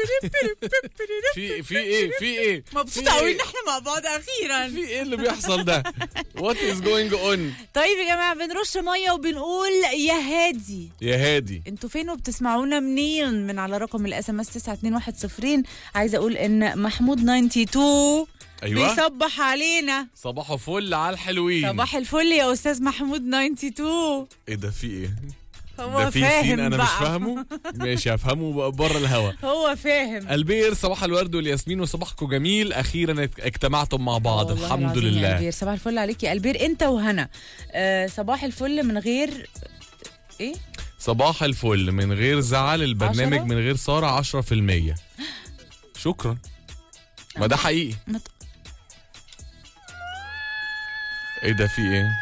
في في ايه في ايه مبسوطة في قوي إيه؟ ان احنا مع بعض اخيرا في ايه اللي بيحصل ده وات از جوينج اون طيب يا جماعة بنرش مية وبنقول يا هادي يا هادي انتوا فين وبتسمعونا منين من على رقم الاس ام اس 92110 عايزه اقول ان محمود 92 ايوه بيصبح علينا صباحه فل على الحلوين صباح الفل يا استاذ محمود 92 ايه ده في ايه هو ده في فاهم سين انا بقى. مش فاهمه ماشي هفهمه بره الهوا هو فاهم البير صباح الورد والياسمين وصباحكم جميل اخيرا اجتمعتم مع بعض والله الحمد العظيم يا لله البير صباح الفل عليك يا البير انت وهنا آه صباح الفل من غير ايه صباح الفل من غير زعل البرنامج عشرة؟ من غير سارة 10% شكرا ما ده حقيقي ما ت- ايه ده في ايه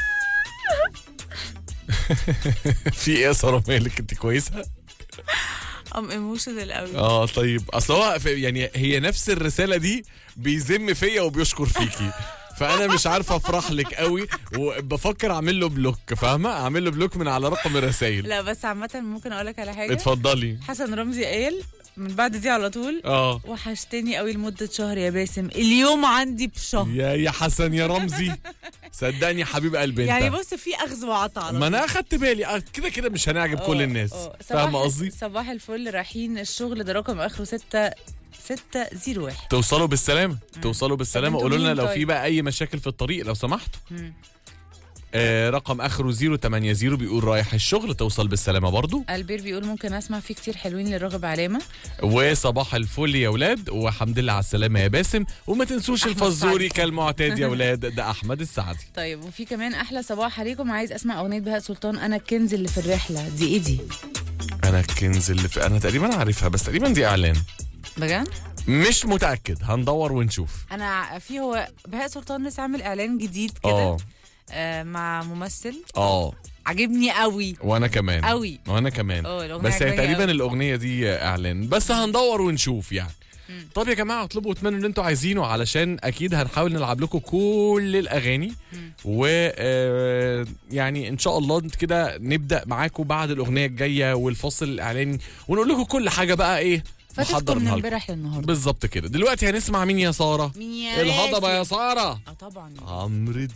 في ايه يا سارة مالك انت كويسة ام ايموشنال قوي اه طيب اصل هو في- يعني هي نفس الرسالة دي بيذم فيا وبيشكر فيكي فانا مش عارف افرح لك قوي وبفكر اعمل له بلوك فاهمه اعمل له بلوك من على رقم الرسائل لا بس عامه ممكن اقول لك على حاجه اتفضلي حسن رمزي قال من بعد دي على طول اه وحشتني قوي لمدة شهر يا باسم اليوم عندي بشهر يا يا حسن يا رمزي صدقني حبيب قلبي انت يعني بص في اخذ وعطاء على ما طول. انا اخدت بالي آه، كده كده مش هنعجب كل آه، الناس آه. فاهمه صباح- قصدي صباح الفل رايحين الشغل ده رقم اخره ستة ستة زيرو واحد توصلوا بالسلامه توصلوا بالسلامه انتوا قولوا لنا مين لو في طيب؟ بقى اي مشاكل في الطريق لو سمحتوا مم. آه رقم اخره 080 بيقول رايح الشغل توصل بالسلامه برضو البير بيقول ممكن اسمع في كتير حلوين للراغب علامة وصباح الفل يا ولاد والحمد لله على السلامه يا باسم وما تنسوش أحمد الفزوري سعدي. كالمعتاد يا ولاد ده احمد السعدي طيب وفي كمان احلى صباح عليكم عايز اسمع اغنية بهاء سلطان انا الكنز اللي في الرحلة دي ايه دي انا الكنز اللي في انا تقريبا عارفها بس تقريبا دي اعلان بجد مش متاكد هندور ونشوف انا في هو بهاء سلطان لسه عامل اعلان جديد كده اه آه مع ممثل اه عجبني قوي وانا كمان قوي. وانا كمان اه الأغنية بس هي عجباني تقريبا قوي. الاغنيه دي اعلان بس هندور ونشوف يعني طب يا جماعه اطلبوا واتمنوا اللي انتوا عايزينه علشان اكيد هنحاول نلعب لكم كل الاغاني و آه، يعني ان شاء الله كده نبدا معاكم بعد الاغنيه الجايه والفصل الاعلاني ونقول لكم كل حاجه بقى ايه فاتتكم من محضرينها لكم. امبارح للنهارده بالظبط كده دلوقتي هنسمع مين يا ساره مين يا الهضبه يا باسم؟ ساره اه طبعا عمرو